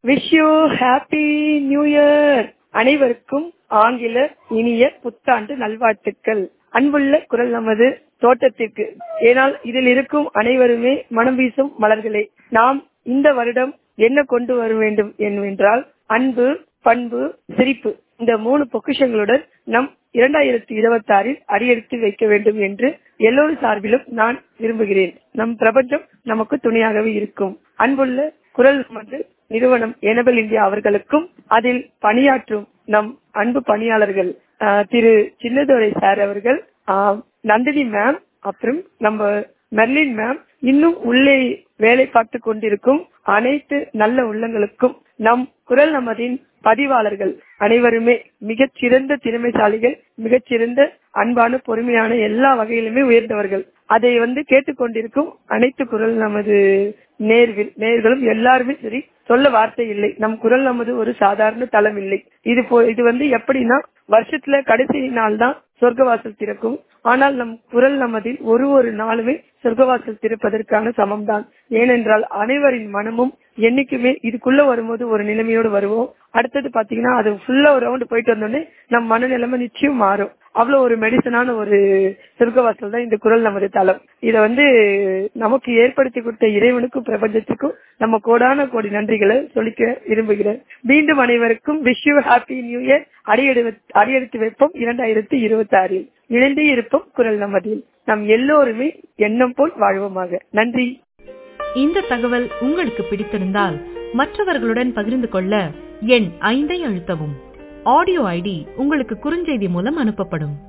wish you happy new year அனைவருக்கும் ஆங்கில இனிய புத்தாண்டு நல்வாழ்த்துக்கள் அன்புள்ள குரல் நமது தோட்டத்திற்கு ஏனால் இதில் இருக்கும் அனைவருமே மனம் வீசும் மலர்களே நாம் இந்த வருடம் என்ன கொண்டு வர வேண்டும் என்றால் அன்பு பண்பு சிரிப்பு இந்த மூணு பொக்கிஷங்களுடன் நம் இரண்டாயிரத்தி இருபத்தி ஆறில் அடியெடுத்து வைக்க வேண்டும் என்று எல்லோரும் சார்பிலும் நான் விரும்புகிறேன் நம் பிரபஞ்சம் நமக்கு துணையாகவே இருக்கும் அன்புள்ள குரல் நமது நிறுவனம் எனபல் இந்தியா அவர்களுக்கும் அதில் பணியாற்றும் நம் அன்பு பணியாளர்கள் திரு சின்னதுரை சார் அவர்கள் நந்தினி மேம் அப்புறம் நம்ம மெர்லின் மேம் இன்னும் உள்ளே வேலை பார்த்து கொண்டிருக்கும் அனைத்து நல்ல உள்ளங்களுக்கும் நம் குரல் நமதின் பதிவாளர்கள் அனைவருமே மிகச் சிறந்த திறமைசாலிகள் மிகச்சிறந்த அன்பான பொறுமையான எல்லா வகையிலுமே உயர்ந்தவர்கள் அதை வந்து கேட்டுக்கொண்டிருக்கும் அனைத்து குரல் நமது நேர்வில் நேர்களும் எல்லாருமே சரி சொல்ல வார்த்தை இல்லை நம் குரல் நமது ஒரு சாதாரண தளம் இல்லை இது போ இது வந்து எப்படின்னா வருஷத்துல கடைசி நாள் தான் சொர்க்கவாசல் திறக்கும் ஆனால் நம் குரல் நமதில் ஒரு ஒரு நாளுமே சொர்க்கவாசல் திறப்பதற்கான சமம் தான் ஏனென்றால் அனைவரின் மனமும் என்னைக்குமே இதுக்குள்ள வரும்போது ஒரு நிலைமையோடு வருவோம் அடுத்தது பாத்தீங்கன்னா அது ஃபுல்லா ஒரு ரவுண்ட் போயிட்டு வந்தோடனே நம் மனநிலைமை நிச்சயம் மாறும் அவ்வளவு ஒரு மெடிசனான ஒரு சொர்க்கவாசல் தான் இந்த குரல் நமது தளம் இதை வந்து நமக்கு ஏற்படுத்தி கொடுத்த இறைவனுக்கும் பிரபஞ்சத்துக்கும் நம்ம கோடான கோடி நன்றிகளை சொல்லிக்க விரும்புகிறேன் மீண்டும் அனைவருக்கும் wish you happy new year அடியெடு அடியெடுத்து வைப்போம் இரண்டாயிரத்தி இருபத்தி ஆறில் இணைந்தே இருப்போம் குரல் நமதில் நம் எல்லோருமே எண்ணம் போல் வாழ்வோமாக நன்றி இந்த தகவல் உங்களுக்கு பிடித்திருந்தால் மற்றவர்களுடன் பகிர்ந்து கொள்ள எண் ஐந்தை அழுத்தவும் ஆடியோ ஐடி உங்களுக்கு குறுஞ்செய்தி மூலம் அனுப்பப்படும்